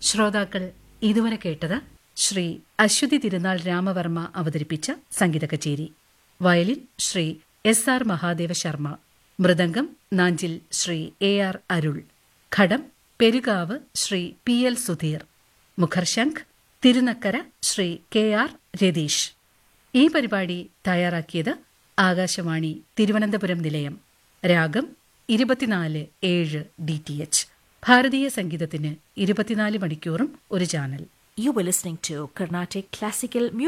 ശ്രോതാക്കൾ ഇതുവരെ കേട്ടത് ശ്രീ അശ്വതി തിരുനാൾ രാമവർമ്മ അവതരിപ്പിച്ച സംഗീത കച്ചേരി violin Shri S R Mahadeva Sharma mridangam Nanjil Shri A R Arul ghatam Perukavu Shri P L Sudheer മുഖർശംഖ് തിരുനക്കര ശ്രീ കെ ആർ രതീഷ് ഈ പരിപാടി തയ്യാറാക്കിയത് ആകാശവാണി തിരുവനന്തപുരം നിലയം രാഗം ഇരുപത്തിനാല് ഏഴ് ഡി ടി എച്ച് ഭാരതീയ സംഗീതത്തിന് ഇരുപത്തിനാല് മണിക്കൂറും ഒരു channel You were listening to Carnatic Classical Music.